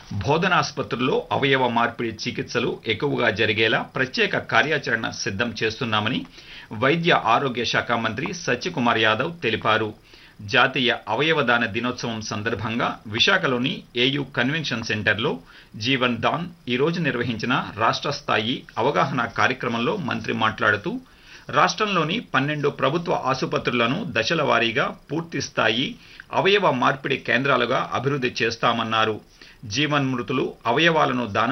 బోధనాసుపత్రుల్లో అవయవ మార్పిడి చికిత్సలు ఎక్కువగా జరిగేలా ప్రత్యేక కార్యాచరణ సిద్ధం చేస్తున్నామని వైద్య ఆరోగ్య శాఖ మంత్రి సత్యకుమార్ యాదవ్ తెలిపారు జాతీయ అవయవదాన దినోత్సవం సందర్భంగా విశాఖలోని ఏయూ కన్వెన్షన్ సెంటర్లో జీవన్ దాన్ ఈరోజు నిర్వహించిన రాష్ట్ర స్థాయి అవగాహన కార్యక్రమంలో మంత్రి మాట్లాడుతూ రాష్ట్రంలోని పన్నెండు ప్రభుత్వ ఆసుపత్రులను దశల వారీగా పూర్తి స్థాయి అవయవ మార్పిడి కేంద్రాలుగా అభివృద్ధి చేస్తామన్నారు జీవన్మృతులు అవయవాలను దానం